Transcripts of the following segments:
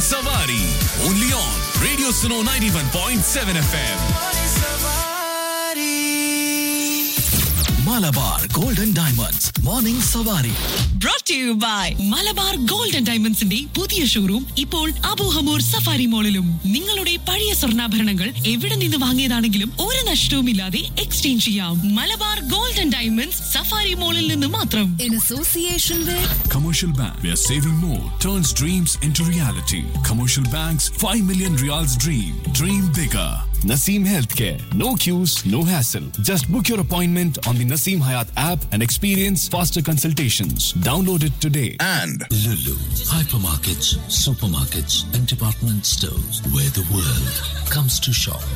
Savari. Only on Radio Suno 91.7 FM. Malabar Golden Diamonds. Morning Savari. brought to you by Malabar gold and ഡയമണ്ട്സിന്റെ പുതിയ showroom ഇപ്പോൾ Abu Hamour safari മോളിലും നിങ്ങളുടെ പഴയ സ്വർണ്ണാഭരണങ്ങൾ എവിടെ നിന്ന് വാങ്ങിയതാണെങ്കിലും ഒരു നഷ്ടവുമില്ലാതെ എക്സ്ചേഞ്ച് ചെയ്യാം Malabar gold and diamonds Safari മോളിൽ നിന്ന് മാത്രം in association with Commercial Bank, where saving more turns dreams into reality. Commercial Bank's 5 million reals dream. Dream bigger. Naseem Healthcare. No queues, no hassle. Just book your appointment on the Naseem Hayat app and experience faster consultations. Download it today. and Lulu, hypermarkets, supermarkets, and department stores where the world comes to shop.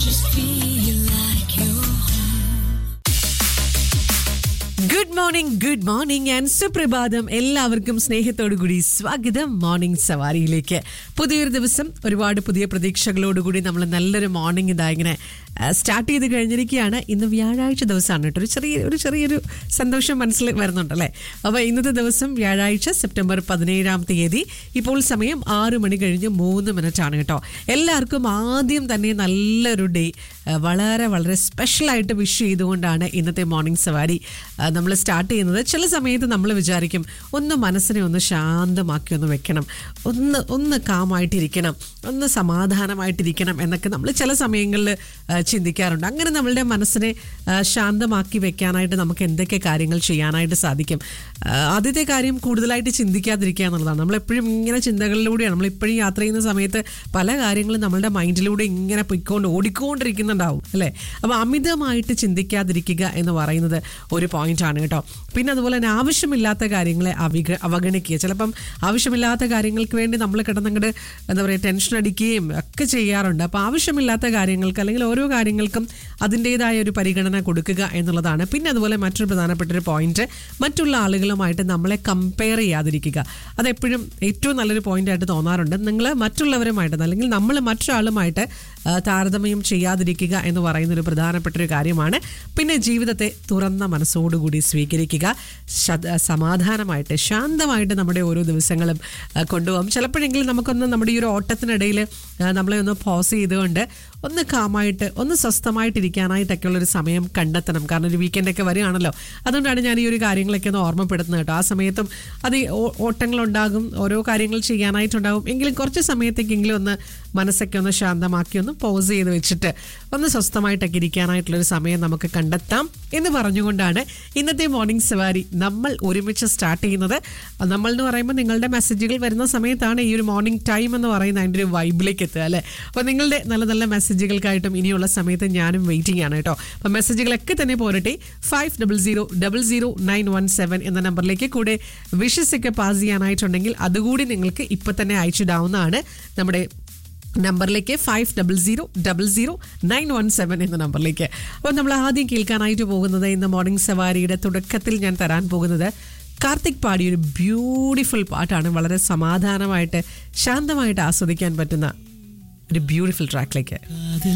Good morning good morning and സുപ്രഭാതം എല്ലാവർക്കും സ്നേഹത്തോടു കൂടി സ്വാഗതം morning സവാരിയിലേക്ക് പുതിയൊരു ദിവസം ഒരുപാട് പുതിയ പ്രതീക്ഷകളോടുകൂടി നമ്മൾ നല്ലൊരു മോർണിംഗ് ഇതാ ഇങ്ങനെ സ്റ്റാർട്ട് ചെയ്ത് കഴിഞ്ഞിരിക്കുകയാണ് ഇന്ന് വ്യാഴാഴ്ച ദിവസമാണ് കേട്ടോ ഒരു ചെറിയ ഒരു ചെറിയൊരു സന്തോഷം മനസ്സിൽ വരുന്നുണ്ടല്ലേ അപ്പോൾ ഇന്നത്തെ ദിവസം വ്യാഴാഴ്ച സെപ്റ്റംബർ പതിനേഴാം തീയതി ഇപ്പോൾ സമയം ആറ് മണി കഴിഞ്ഞ് മൂന്ന് മിനിറ്റ് ആണ് കേട്ടോ എല്ലാവർക്കും ആദ്യം തന്നെ നല്ലൊരു ഡേ വളരെ വളരെ സ്പെഷ്യലായിട്ട് വിഷ് ചെയ്തുകൊണ്ടാണ് ഇന്നത്തെ മോർണിംഗ് സവാരി നമ്മൾ സ്റ്റാർട്ട് ചെയ്യുന്നത് ചില സമയത്ത് നമ്മൾ വിചാരിക്കും ഒന്ന് മനസ്സിനെ ഒന്ന് ശാന്തമാക്കി ഒന്ന് വെക്കണം ഒന്ന് ഒന്ന് കാമായിട്ടിരിക്കണം ഒന്ന് സമാധാനമായിട്ടിരിക്കണം എന്നൊക്കെ നമ്മൾ ചില സമയങ്ങളിൽ ചിന്തിക്കാറുണ്ട് അങ്ങനെ നമ്മളുടെ മനസ്സിനെ ആ, ശാന്തമാക്കി വെക്കാനായിട്ട് നമുക്ക് എന്തൊക്കെ കാര്യങ്ങൾ ചെയ്യാനായിട്ട് സാധിക്കും ആ, ആദ്യത്തെ കാര്യം കൂടുതലായിട്ട് ചിന്തിക്കാതിരിക്കുക എന്നുള്ളതാണ് നമ്മളെപ്പോഴും ഇങ്ങനെ ചിന്തകളിലൂടെയാണ് നമ്മളിപ്പോഴും യാത്ര ചെയ്യുന്ന സമയത്ത് പല കാര്യങ്ങളും നമ്മളുടെ മൈൻഡിലൂടെ ഇങ്ങനെ പൊയ്ക്കൊണ്ട് ഓടിക്കൊണ്ടിരിക്കുന്നുണ്ടാവും അല്ലേ അപ്പോൾ അമിതമായിട്ട് ചിന്തിക്കാതിരിക്കുക എന്ന് പറയുന്നത് ഒരു പോയിന്റ് ആണ് കേട്ടോ പിന്നെ അതുപോലെ തന്നെ ആവശ്യമില്ലാത്ത കാര്യങ്ങളെ അവിക അവഗണിക്കുക ചിലപ്പം ആവശ്യമില്ലാത്ത കാര്യങ്ങൾക്ക് വേണ്ടി നമ്മൾ കിടന്നങ്ങോട്ട് എന്താ പറയുക ടെൻഷൻ അടിക്കുകയും ഒക്കെ ചെയ്യാറുണ്ട് അപ്പോൾ ആവശ്യമില്ലാത്ത കാര്യങ്ങൾക്ക് അല്ലെങ്കിൽ ഓരോ കാര്യങ്ങൾക്കും അതിൻ്റെതായ ഒരു പരിഗണന കൊടുക്കുക എന്നുള്ളതാണ് പിന്നെ അതുപോലെ മറ്റൊരു പ്രധാനപ്പെട്ട ഒരു പോയിന്റ് മറ്റുള്ള ആളുകളുമായിട്ട് നമ്മളെ കമ്പയർ ചെയ്യാതിരിക്കുക അതെപ്പോഴും ഏറ്റവും നല്ലൊരു പോയിന്റ് ആയിട്ട് തോന്നാറുണ്ട് നിങ്ങൾ മറ്റുള്ളവരുമായിട്ട് അല്ലെങ്കിൽ നമ്മൾ മറ്റൊരാളുമായിട്ട് ആ, താരതമ്യം ചെയ്യാതിരിക്കുക എന്ന് പറയുന്ന ഒരു പ്രധാനപ്പെട്ട ഒരു കാര്യമാണ് പിന്നെ ജീവിതത്തെ തുറന്ന മനസ്സോടുകൂടി സ്വീകരിക്കുക ശത- സമാധാനമായിട്ട് ശാന്തമായിട്ട് നമ്മുടെ ഓരോ ദിവസങ്ങളും ആ, കൊണ്ടുപോകും ചിലപ്പോഴെങ്കിലും നമുക്കൊന്ന് നമ്മുടെ ഈ ഒരു ഓട്ടത്തിനിടയിൽ ആ, നമ്മളെ ഒന്ന് പോസ് ചെയ്തുകൊണ്ട് ഒന്ന് കാമായിട്ട് ഒന്ന് സ്വസ്ഥമായിട്ടിരിക്കാനായിട്ടൊക്കെയുള്ള ഒരു സമയം കണ്ടെത്തണം കാരണം ഒരു വീക്കെൻഡൊക്കെ വരികയാണല്ലോ അതുകൊണ്ടാണ് ഞാൻ ഈ ഒരു കാര്യങ്ങളൊക്കെ ഒന്ന് ഓർമ്മപ്പെടുത്തുന്നത് കേട്ടോ ആ സമയത്തും അത് ഈ ഓ- ഓട്ടങ്ങളുണ്ടാകും ഓരോ കാര്യങ്ങൾ ചെയ്യാനായിട്ടുണ്ടാകും എങ്കിലും കുറച്ച് സമയത്തേക്കെങ്കിലും ഒന്ന് മനസ്സൊക്കെ ഒന്ന് ശാന്തമാക്കി ഒന്ന് പോസ് ചെയ്ത് വെച്ചിട്ട് ഒന്ന് സ്വസ്ഥമായിട്ടൊക്കെ ഇരിക്കാനായിട്ടുള്ളൊരു സമയം നമുക്ക് കണ്ടെത്താം എന്ന് പറഞ്ഞുകൊണ്ടാണ് ഇന്നത്തെ മോർണിംഗ് സവാരി നമ്മൾ ഒരുമിച്ച് സ്റ്റാർട്ട് ചെയ്യുന്നത് നമ്മൾ എന്ന് പറയുമ്പോൾ നിങ്ങളുടെ മെസ്സേജുകൾ വരുന്ന സമയത്താണ് ഈ ഒരു മോർണിംഗ് ടൈം എന്ന് പറയുന്ന അതിൻ്റെ ഒരു വൈബിലേക്ക് എത്തുക അല്ലേ അപ്പോൾ നിങ്ങളുടെ നല്ല നല്ല മെസ്സേജുകൾക്കായിട്ടും ഇനിയുള്ള സമയത്ത് ഞാനും വെയിറ്റിംഗ് ആണ് കേട്ടോ അപ്പോൾ മെസ്സേജുകളൊക്കെ തന്നെ പോരട്ടെ five double zero double zero nine one seven എന്ന നമ്പറിലേക്ക് കൂടെ വിഷസ് ഒക്കെ പാസ് ചെയ്യാനായിട്ടുണ്ടെങ്കിൽ അതുകൂടി നിങ്ങൾക്ക് ഇപ്പം തന്നെ അയച്ചിടാവുന്നതാണ് നമ്മുടെ നമ്പറിലേക്ക് five double zero double zero nine one seven എന്ന നമ്പറിലേക്ക് അപ്പോൾ നമ്മൾ ആദ്യം കേൾക്കാനായിട്ട് പോകുന്നത് ഇന്ന് മോർണിംഗ് സവാരിയുടെ തുടക്കത്തിൽ ഞാൻ തരാൻ പോകുന്നത് കാർത്തിക് പാടിയ ഒരു ബ്യൂട്ടിഫുൾ പാട്ടാണ് വളരെ സമാധാനമായിട്ട് ശാന്തമായിട്ട് ആസ്വദിക്കാൻ പറ്റുന്ന ഒരു ബ്യൂട്ടിഫുൾ ട്രാക്കിലേക്ക്